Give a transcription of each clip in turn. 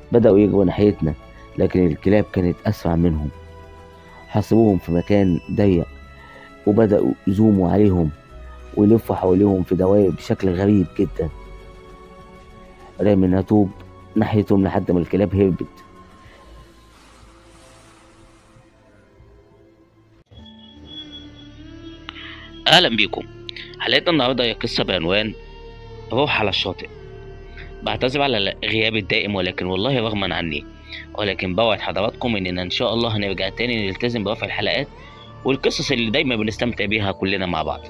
بدأوا يجروا ناحيتنا لكن الكلاب كانت أسرع منهم حصروهم في مكان ضيق وبدأوا يزوموا عليهم ويلفوا حواليهم في دوائر بشكل غريب جدا رامي طوب ناحيتهم لحد ما الكلاب هربت أهلا بيكم حلقتنا النهاردة هي قصة بعنوان روح على الشاطئ بعتذر على الغياب الدائم ولكن والله رغما عني ولكن بوعد حضراتكم إننا إن شاء الله هنرجع تاني نلتزم برفع الحلقات والقصص اللي دايما بنستمتع بيها كلنا مع بعض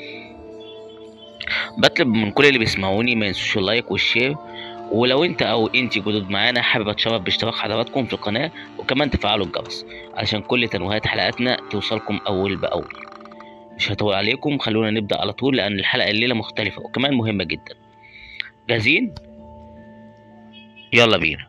بطلب من كل اللي بيسمعوني ما ينسوش اللايك والشير ولو انت او انت جدد معانا حابب اتشرف باشتراك حضراتكم في القناة وكمان تفعلوا الجرس علشان كل تنويهات حلقاتنا توصلكم اول باول مش هطول عليكم خلونا نبدأ على طول لأن الحلقة الليلة مختلفة وكمان مهمة جدا جاهزين؟ يلا بينا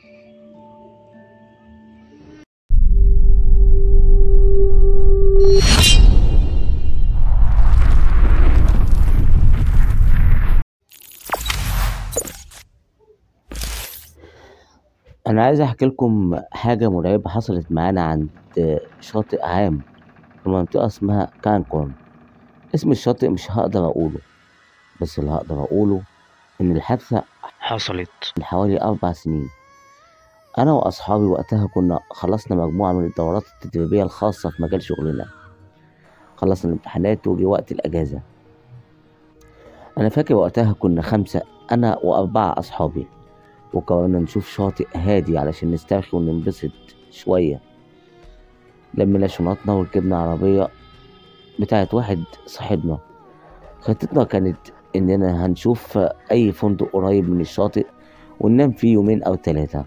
أنا عايز أحكي لكم حاجة مرعبة حصلت معانا عند شاطئ عام في منطقة اسمها كانكون اسم الشاطئ مش هقدر أقوله بس اللي هقدر أقوله إن الحادثة حصلت من حوالي أربع سنين أنا وأصحابي وقتها كنا خلصنا مجموعة من الدورات التدريبية الخاصة في مجال شغلنا خلصنا الامتحانات وجي وقت الأجازة أنا فاكر وقتها كنا خمسة أنا وأربعة أصحابي وقررنا نشوف شاطئ هادي علشان نسترخي وننبسط شوية لمينا شنطنا وركبنا عربية بتاعت واحد صاحبنا خطتنا كانت إننا هنشوف أي فندق قريب من الشاطئ وننام فيه يومين أو تلاتة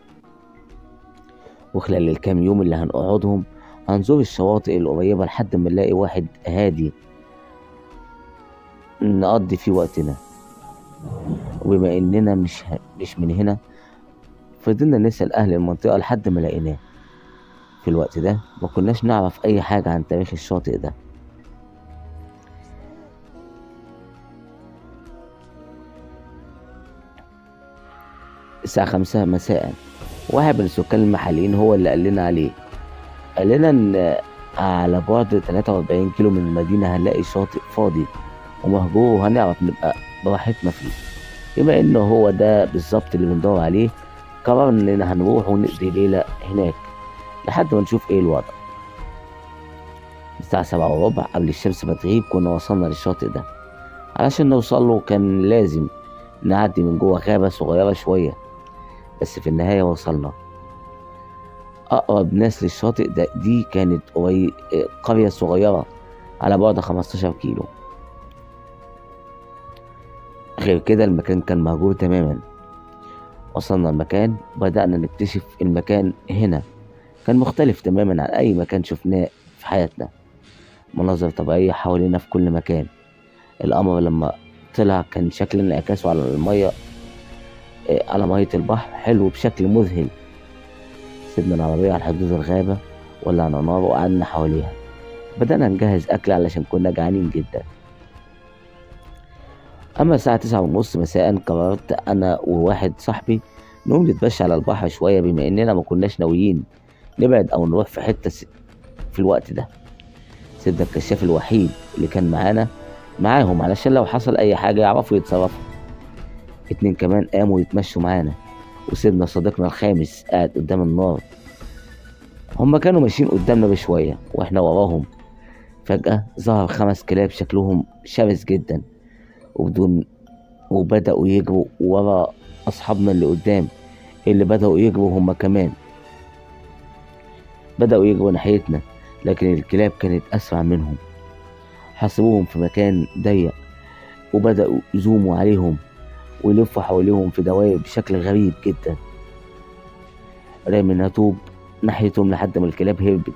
وخلال الكام يوم اللي هنقعدهم هنزور الشواطئ القريبة لحد ما نلاقي واحد هادي نقضي فيه وقتنا وبما إننا مش ه... مش من هنا فضلنا نسأل أهل المنطقة لحد ما لقيناه في الوقت ده ما كناش نعرف أي حاجة عن تاريخ الشاطئ ده الساعة خمسة مساء واحد من السكان المحليين هو اللي قال لنا عليه قال لنا إن على بعد 43 كيلو من المدينة هنلاقي شاطئ فاضي ومهجور وهنعرف نبقى براحتنا فيه بما إنه هو ده بالظبط اللي بندور عليه قررنا إننا هنروح ونقضي ليلة هناك لحد ما نشوف إيه الوضع الساعة سبعة وربع قبل الشمس ما تغيب كنا وصلنا للشاطئ ده علشان نوصل له كان لازم نعدي من جوه غابة صغيرة شوية بس في النهاية وصلنا أقرب ناس للشاطئ ده دي كانت قري... قرية صغيرة على بعد 15 كيلو غير كده المكان كان مهجور تماما وصلنا المكان بدأنا نكتشف المكان هنا كان مختلف تماما عن أي مكان شفناه في حياتنا مناظر طبيعية حوالينا في كل مكان القمر لما طلع كان شكل انعكاسه على المية على مية البحر حلو بشكل مذهل سيبنا العربية على حدود الغابة ولعنا نار وقعدنا حواليها بدأنا نجهز أكل علشان كنا جعانين جدا أما الساعة تسعة ونص مساء قررت أنا وواحد صاحبي نقوم نتمشى على البحر شوية بما إننا ما كناش ناويين نبعد أو نروح في حتة في الوقت ده سيبنا الكشاف الوحيد اللي كان معانا معاهم علشان لو حصل أي حاجة يعرفوا يتصرفوا اتنين كمان قاموا يتمشوا معانا وسيبنا صديقنا الخامس قاعد قدام النار هما كانوا ماشيين قدامنا بشوية واحنا وراهم فجأة ظهر خمس كلاب شكلهم شرس جدا وبدون وبدأوا يجروا ورا أصحابنا اللي قدام اللي بدأوا يجروا هما كمان بدأوا يجروا ناحيتنا لكن الكلاب كانت أسرع منهم حصروهم في مكان ضيق وبدأوا يزوموا عليهم ويلفوا حواليهم في دوائر بشكل غريب جدا رامي طوب ناحيتهم لحد ما الكلاب هربت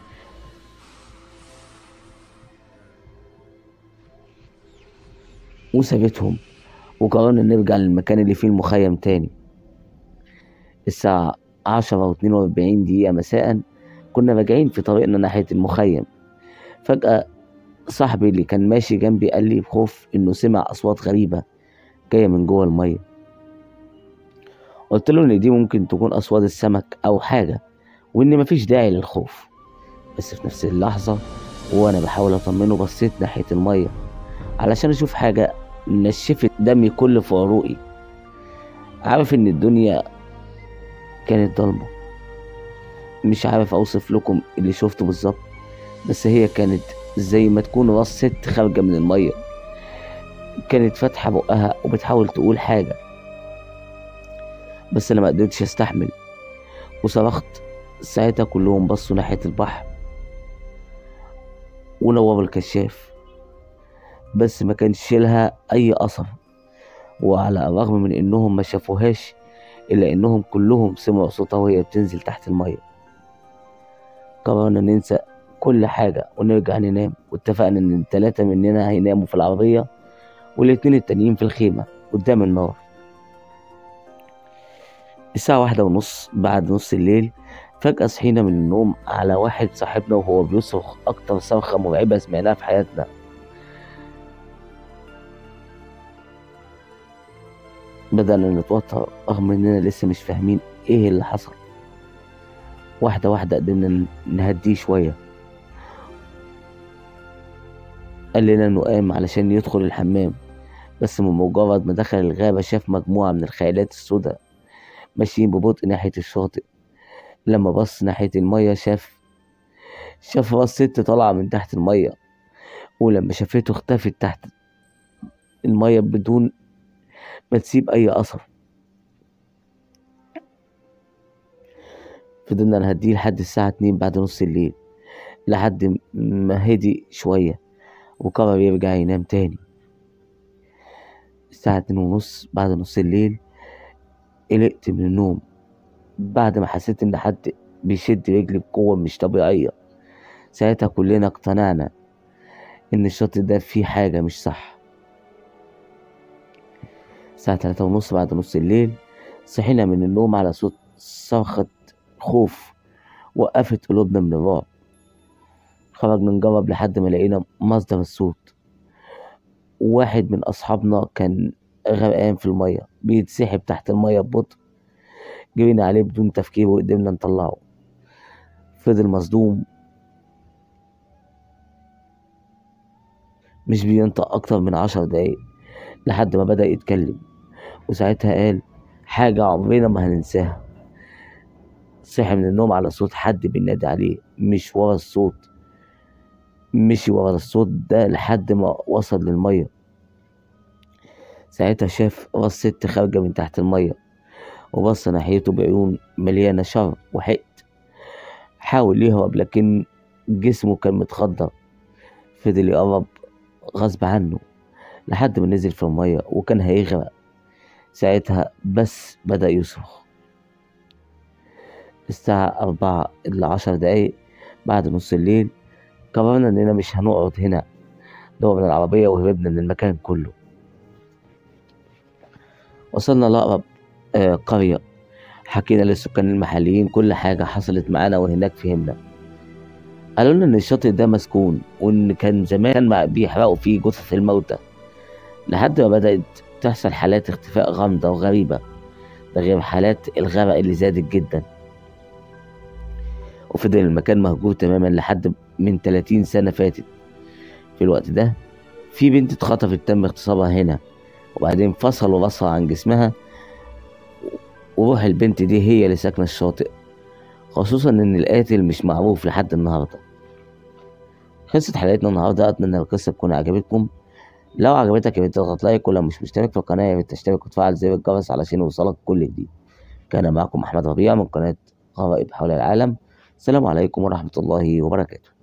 وسابتهم وقررنا نرجع للمكان اللي فيه المخيم تاني الساعة عشرة واتنين وأربعين دقيقة مساء كنا راجعين في طريقنا ناحية المخيم فجأة صاحبي اللي كان ماشي جنبي قال لي بخوف إنه سمع أصوات غريبة جاية من جوه المية قلت له ان دي ممكن تكون اصوات السمك او حاجه وان مفيش داعي للخوف بس في نفس اللحظه وانا بحاول اطمنه بصيت ناحيه الميه علشان اشوف حاجه نشفت دمي كل في عروقي عارف ان الدنيا كانت ضلمه مش عارف اوصف لكم اللي شفته بالظبط بس هي كانت زي ما تكون راس ست خارجه من الميه كانت فاتحه بقها وبتحاول تقول حاجه بس انا ما قدرتش استحمل وصرخت ساعتها كلهم بصوا ناحيه البحر ونوروا الكشاف بس ما كانش لها اي اثر وعلى الرغم من انهم ما شافوهاش الا انهم كلهم سمعوا صوتها وهي بتنزل تحت الميه قررنا ننسى كل حاجة ونرجع ننام واتفقنا ان التلاتة مننا هيناموا في العربية والاتنين التانيين في الخيمة قدام النار الساعة واحدة ونص بعد نص الليل فجأة صحينا من النوم على واحد صاحبنا وهو بيصرخ أكتر صرخة مرعبة سمعناها في حياتنا بدأنا نتوتر رغم إننا لسه مش فاهمين إيه اللي حصل واحدة واحدة قدرنا نهديه شوية قال لنا إنه قام علشان يدخل الحمام بس من مجرد ما دخل الغابة شاف مجموعة من الخيالات السوداء ماشيين ببطء ناحية الشاطئ لما بص ناحية المية شاف شاف راس ست طالعة من تحت المية ولما شافته اختفت تحت المية بدون ما تسيب أي أثر فضلنا نهديه لحد الساعة اتنين بعد نص الليل لحد ما هدي شوية وقرر يرجع ينام تاني الساعة اتنين ونص بعد نص الليل قلقت من النوم بعد ما حسيت إن حد بيشد رجلي بقوة مش طبيعية ساعتها كلنا اقتنعنا إن الشاطئ ده فيه حاجة مش صح الساعة تلاتة ونص بعد نص الليل صحينا من النوم على صوت صرخة خوف وقفت قلوبنا من الرعب خرجنا نجرب لحد ما لقينا مصدر الصوت واحد من أصحابنا كان غرقان في المية بيتسحب تحت المية ببطء جرينا عليه بدون تفكير وقدرنا نطلعه فضل مصدوم مش بينطق أكتر من عشر دقايق لحد ما بدأ يتكلم وساعتها قال حاجة عمرنا ما هننساها صحي من النوم على صوت حد بينادي عليه مش ورا الصوت مشي ورا الصوت ده لحد ما وصل للمية ساعتها شاف راس ست خارجة من تحت المية وبص ناحيته بعيون مليانة شر وحقد حاول يهرب لكن جسمه كان متخدر فضل يقرب غصب عنه لحد ما نزل في المية وكان هيغرق ساعتها بس بدأ يصرخ الساعة أربعة إلا عشر دقايق بعد نص الليل قررنا إننا مش هنقعد هنا دورنا العربية وهربنا من المكان كله وصلنا لأقرب آه قرية حكينا للسكان المحليين كل حاجة حصلت معانا وهناك فهمنا قالوا لنا إن الشاطئ ده مسكون وإن كان زمان بيحرقوا فيه جثث الموتى لحد ما بدأت تحصل حالات اختفاء غامضة وغريبة ده غير حالات الغرق اللي زادت جدا وفضل المكان مهجور تماما لحد من 30 سنة فاتت في الوقت ده في بنت اتخطفت تم اغتصابها هنا وبعدين فصلوا راسها عن جسمها وروح البنت دي هي اللي ساكنة الشاطئ خصوصا ان القاتل مش معروف لحد النهاردة خلصت حلقتنا النهاردة اتمنى القصة تكون عجبتكم لو عجبتك يا ريت تضغط لايك ولو مش مشترك في القناة يا ريت تشترك وتفعل زر الجرس علشان يوصلك كل جديد كان معكم أحمد ربيع من قناة غرائب حول العالم السلام عليكم ورحمة الله وبركاته